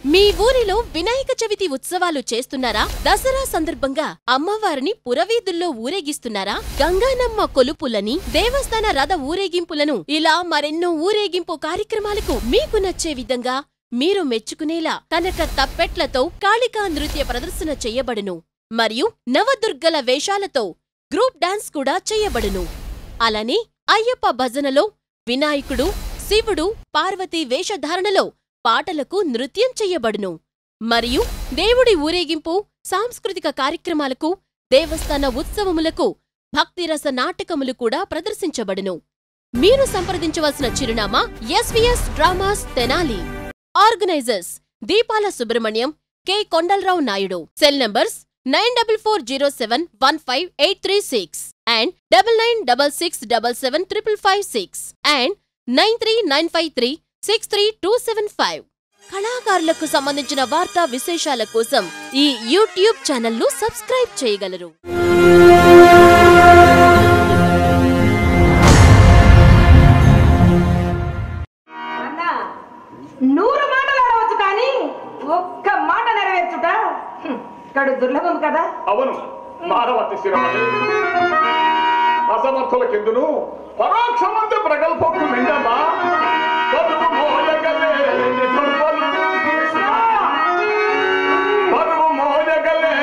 మీ ఊరిలో వినాయక చవితి ఉత్సవాలు చేస్తున్నారా దసరా సందర్భంగా అమ్మవారిని పురవీధుల్లో ఊరేగిస్తున్నారా గంగానమ్మ కొలుపులని దేవస్థాన రథ ఊరేగింపులను ఇలా మరెన్నో ఊరేగింపు కార్యక్రమాలకు మీకు నచ్చే విధంగా మీరు మెచ్చుకునేలా కనక తప్పెట్లతో కాళికా నృత్య ప్రదర్శన చెయ్యబడును మరియు నవదుర్గల వేషాలతో గ్రూప్ డాన్స్ కూడా చెయ్యబడును అలానే అయ్యప్ప భజనలో వినాయకుడు శివుడు పార్వతీ వేషధారణలో పాటలకు నృత్యం చెయ్యబడును మరియు దేవుడి ఊరేగింపు సాంస్కృతిక కార్యక్రమాలకు దేవస్థాన ఉత్సవములకు భక్తిరస నాటకములు కూడా ప్రదర్శించబడును మీరు సంప్రదించవలసిన చిరునామా SVS dramas Tenali organisers Deepala Subrahmanyam K Kondalarao Naidu cell numbers nine double four zero seven one five eight three six and double nine double six double seven triple five six and nine three nine five three six three two seven five కళాకారులకు సంబంధించిన వార్తా విశేషాల కోసం ఈ YouTube ఛానల్ను subscribe చేయగలరు అన్నా నూరు మాటలు ఆడవచ్చు కానీ ఒక్క మాట నెరవేర్చుట హ్మ్, కడు దుర్లభం కదా అవును మానవతి శిరమణి అసమర్థులకెందును పరోక్షమంత ప్రగల్భకు నిండమ్మా పరువు మోయగలే దుర్బలు. పరువు మోయగలే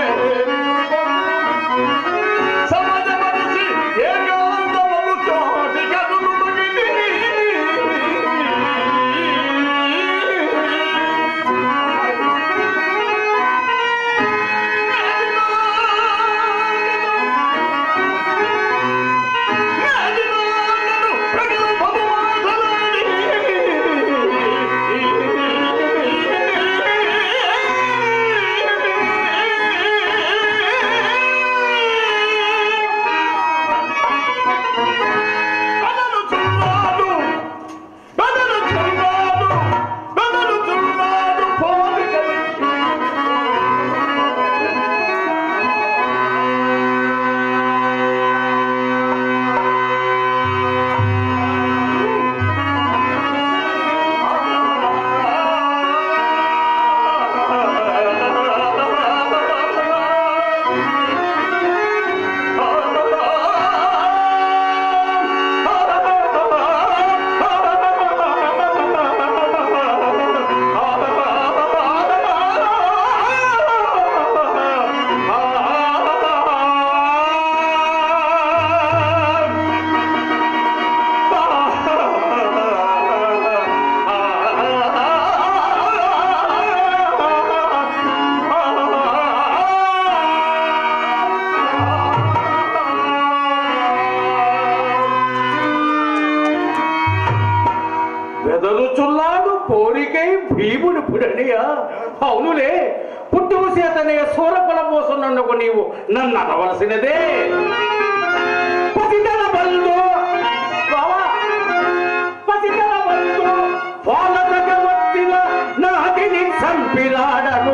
సమాజమనిషి ఏకాంతమము చోటి కదులు వెదలుచున్నాడు పోరికై భీముడు పుడనియా అవునులే పుట్టుకు చేతనే సూరకుల పోసున్నందుకు నీవు నన్ను అనవలసినదే పసితల బంధు బావా, పసితల బంధు పాలతక వచ్చిన నాటిని చంపినాడను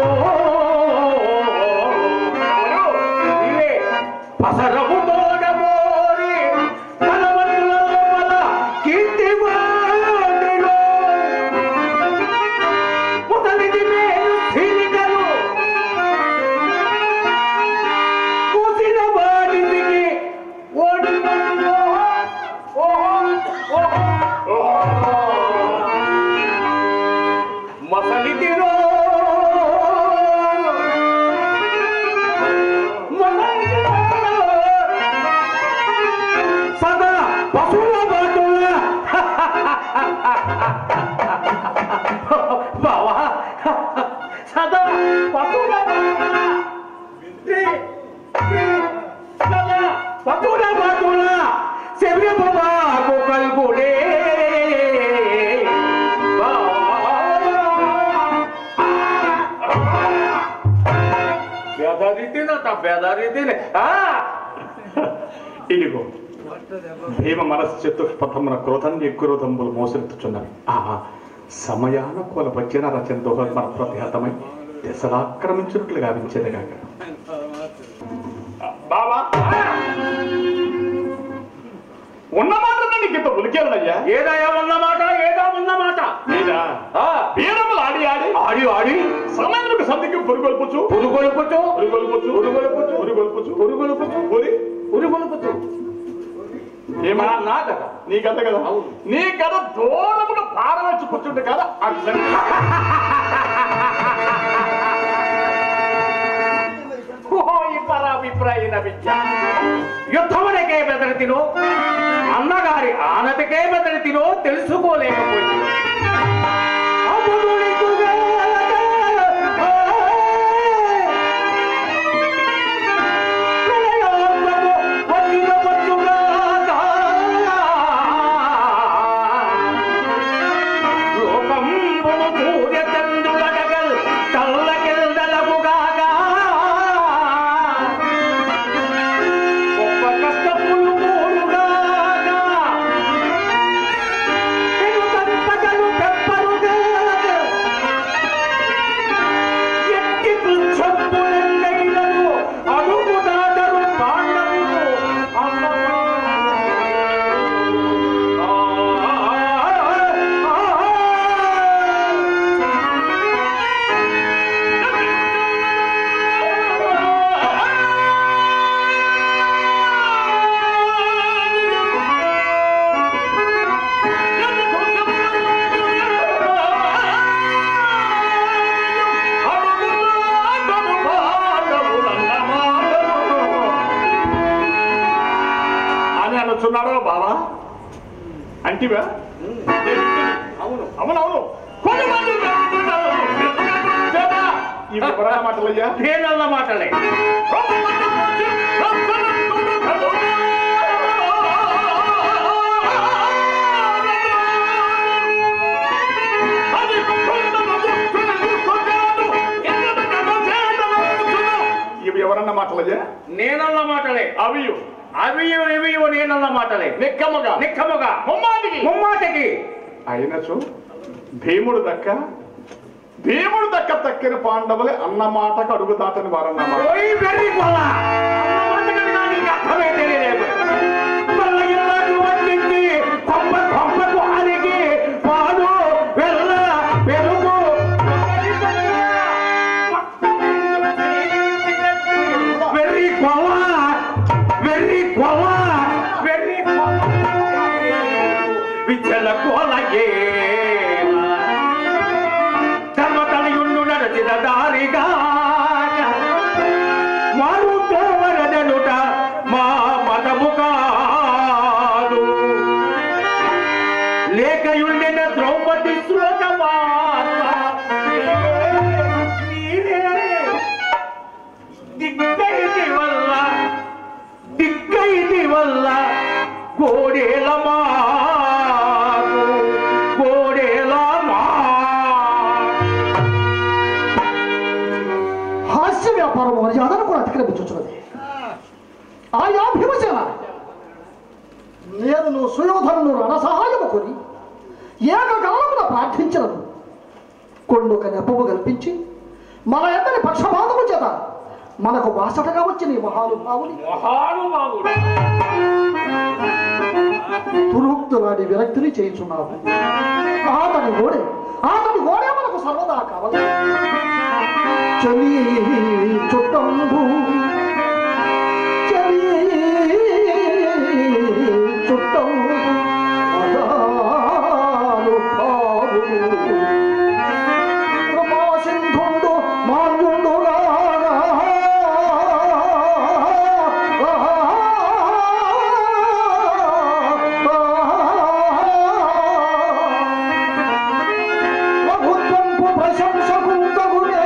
ఇవే పసరము తోడమోరి కలవతుల లోపల కీర్తి వాడిలో ముసలిది మేలు సిరిగలు కూసిన వాడికి ఓడిపోయిందో ఓహో ఓహో మసలిదిరో సదా పశువుల బాటుల బావా సదా పశువుల బాటుల సదా పశువుల బాటుల శరీరపు బాకు కల్పులే బేదారీతినట బేదారీతిని ఆ ఇదిగో భీమ మనస్సు చెత్తు పథమున క్రోధం ఎక్కురోధంబులు మోసెత్తుచున్నవి ఆ సమయానుకూల వచ్చిన రచన దోహ మన ప్రతిహతమై దశలాక్రమించినట్లు గావించేది కాక బాబా ఉన్న మాట నన్ను నీకింత ఉలికేలయ్యా ఏదయా ఉన్నమాట ఏదా ఉన్నమాట మీరా ఆ, వీరములు ఆడి ఆడి ఆడి ఆడి సమయంలో సంధికి పురుగొల్పుచు పురుగొలుపుచు పురుగొల్పుచు పురుగొలుపుచు పురుగొల్పుచు పురుగొలుపుచు పురి పురుగొలుపుచు ఏమా నా- నా కథ నీ కథ కదా అవును. నీ కథ దూరముగా పారవచ్చి కూర్చుంటే కదా అట్లా ఓయ్ పరాభిప్రాయన విద్య యుద్ధమునకే బెదరతినో అన్నగారి ఆనతికే బెదరతినో తెలుసుకోలేకపోయింది అమునునికుగా ప్రళయోత్తము వచ్చినవచ్చుగాక. లోకంబును సూర్యచంద్రుడగల్ తల్లకిల్దలముగాగా గొప్ప కష్టములు మూడుగాగా పెనుతంపగలు పెప్పరుగాగా ఎట్టి వృక్షములెన్నైనను అడుగుదాటరు పాండవులు అని అనుచున్నాడో బావా అంటివా అవును అవునవును ఈ వివరాల మాటలయ్యా నేనన్న మాటలే ఇవి ఎవరన్న మాటలయ్యా నేనన్న మాటలే అవి అవి ఇవి నేనన్న మాటలే నిక్కముగా నిక్కముగా ముమ్మాటికి ముమ్మాటికి అయినచో భీముడు దక్క భీముడు దక్క తక్కిన పాండవులే అన్న మాటకు అడుగు దాటని వారన్నమాట ఓయ్ వెర్రి కొల్ల అన్న మాటకి నా నీకు అర్థమే తెలియలేదు మల్ల ఇళ్ళకు వండించి కొంప కొంపకు అరిగి పాలు వెల్ల పెరుగు వెర్రి కొల్ల వెర్రి కొల్ల వెర్రి కొల్ల విచ్చల కొలగే ధర్మతనయుండు నడచిన దారిగా మారుతోవరదనుట మా మతము కాదు లేకయుండిన ద్రౌపది శ్లోకమాత దిక్కైది వల్ల దిక్కైది వల్ల కోడేల మాకు కోడేల మా హాస్య వ్యాపారం మర్యాదను కూడా అతిక్రమించుచున్నది ఆయా భీమసేన నేను నువ్వు సుయోధనుడు రణసహాయము కొని ఏకకాలమున ప్రార్థించినను కొండొక నెపము కల్పించి మన ఎందరి పక్షపాతము చేత మనకు వాసటగా వచ్చిన ఈ మహానుభావుని మహానుభావుడు దురుక్తులాడి విరక్తిని చేయుచున్నావు ఆతని గోడే ఆతని గోడే మనకు సర్వదా కావాలి చలి చుట్టంబు చలి చుట్టంబు అదాలు పావులు కృపాసింధుండు మాన్యుండులాగా ప్రభుత్వంపు ప్రశంసకుంతగునే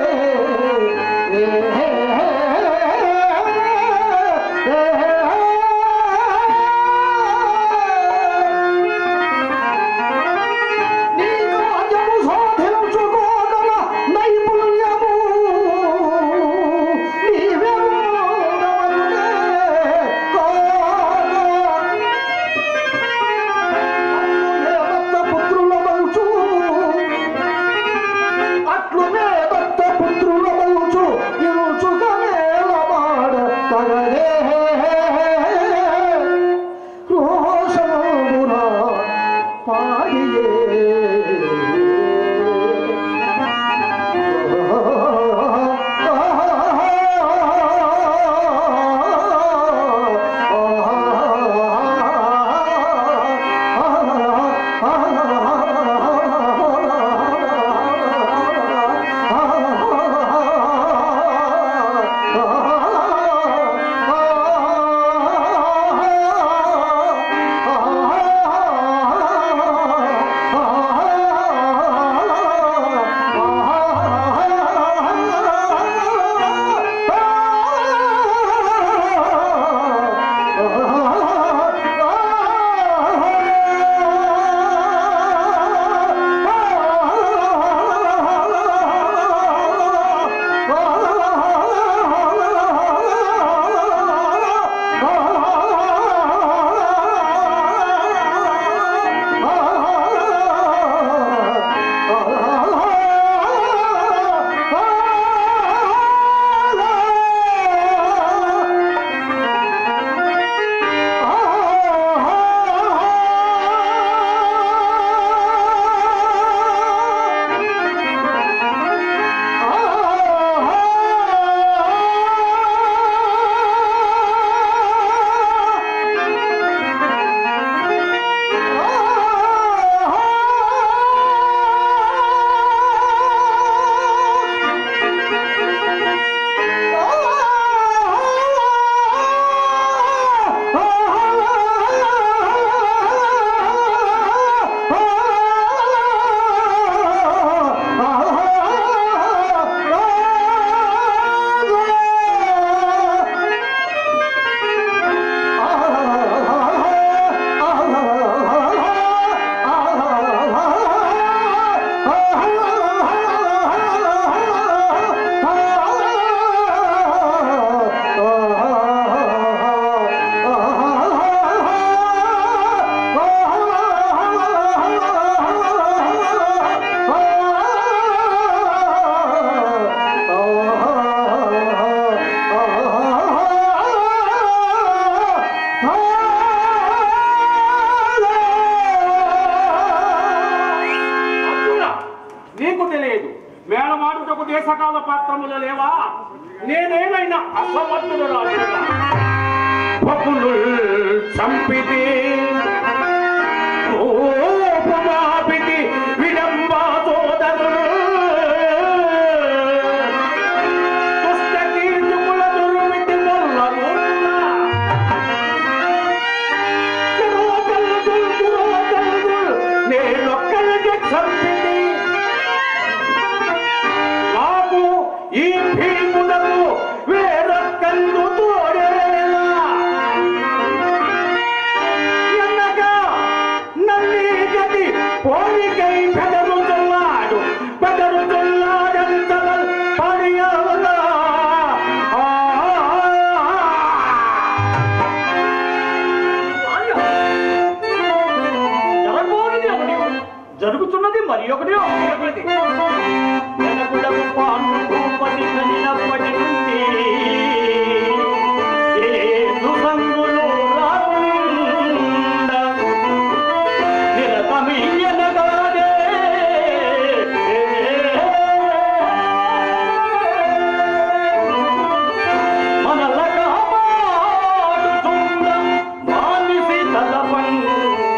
నీ కార్యము సాధించుకోగల నైపుణ్యము నీవెరుగవలనే కాగా. దత్త పుత్రుల మలుచు అట్లు మే దత్త పుత్రుల మలుచు ఇరు మాటకు దేశకాల పాత్రములు లేవా నేనేమైనా అసమర్థుడు రాజుగా పపులు చంపితే ఓపమాపితి విడంబా సోదరులు దుష్ట కీర్తిముల దుర్విధి మొల్లమున్న నేనొక్కరికి చంపితే నాకు ఈ భీమునకు వేరొక్కళ్ళు తోడేలా ఎన్నగా నల్లి గది పోలికై బెదరుతున్నాడు బెదరుతున్నాడంతల పడియవలా జరగబోనిది ఒకటి జరుగుతున్నది మరి ఒకటి ఒకటి జనకులకు పాండు భూపతి కలిగినప్పటి నుండి ఏ దుఃఖంగులు రాకుండా నిరతమీయనగాదే మనల కాపాడుతున్న మానిసి తలపండు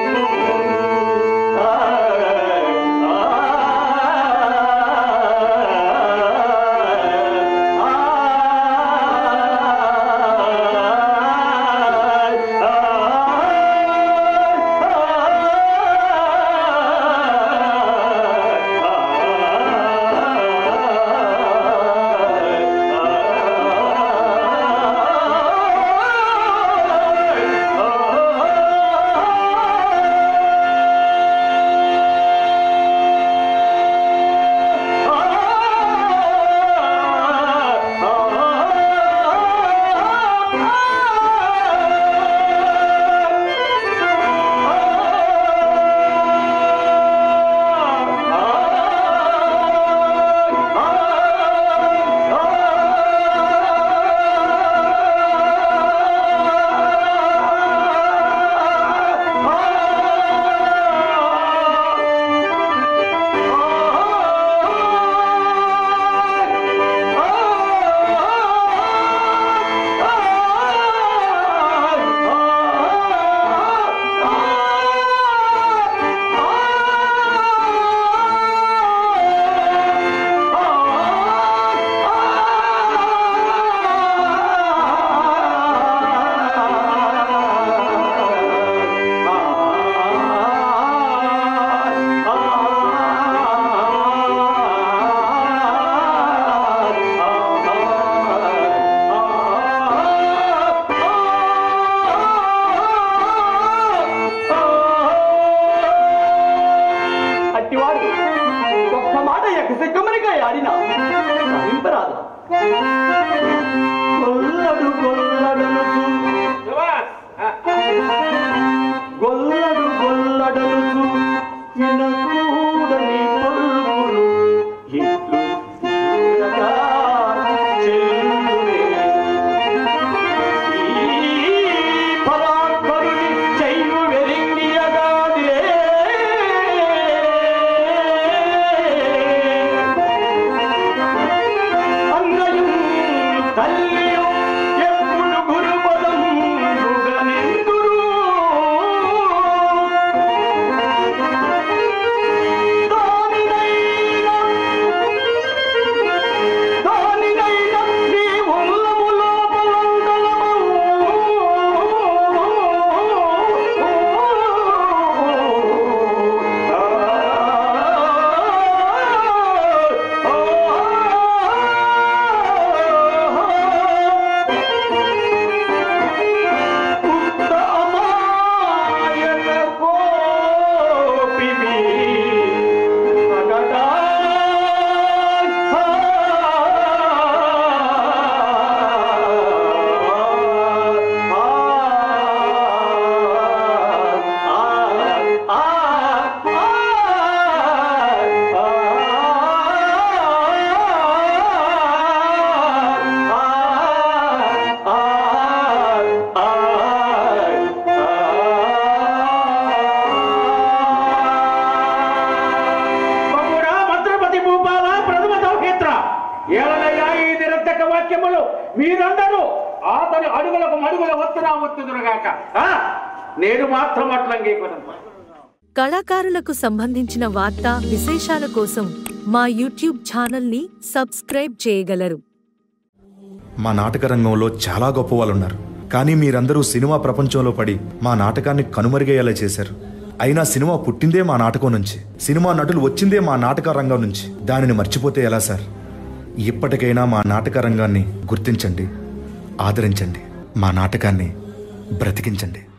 అట్టివాడు ఒక్క మాట ఎక్కసెక్కమనిగా ఆడిన సహింపరాదు గొల్లడు గొల్లడనుచు గొల్లడు గొల్లడనుచు వినకూడని పలుకులు ఇట్లు దూరగా చెల్లునే. ఈ పరాత్పరుని చెయ్యు వెలింగియగాదే. అన్నయం తల్లియం ఎప్పుడు గురుపదం యుగనిందురు ఏలనయ్యా ఈ నిరర్థక వాక్యములు మీరందరూ అతని అడుగులకు మడుగుల ఒత్తునా ఒత్తుదురుగాక ఆ? నేను మాత్రం అట్లా అంగీకరించను కళాకారులకు సంబంధించిన వార్తా విశేషాల కోసం మా యూట్యూబ్ ఛానల్ని సబ్స్క్రైబ్ చేయగలరు మా నాటక రంగంలో చాలా గొప్ప వాళ్ళు ఉన్నారు కానీ మీరందరూ సినిమా ప్రపంచంలో పడి మా నాటకాన్ని కనుమరుగయ్యేలా చేశారు అయినా సినిమా పుట్టిందే మా నాటకం నుంచి సినిమా నటులు వచ్చిందే మా నాటక రంగం నుంచి దానిని మర్చిపోతే ఎలా సార్ ఇప్పటికైనా మా నాటక రంగాన్ని గుర్తించండి ఆదరించండి మా నాటకాన్ని బ్రతికించండి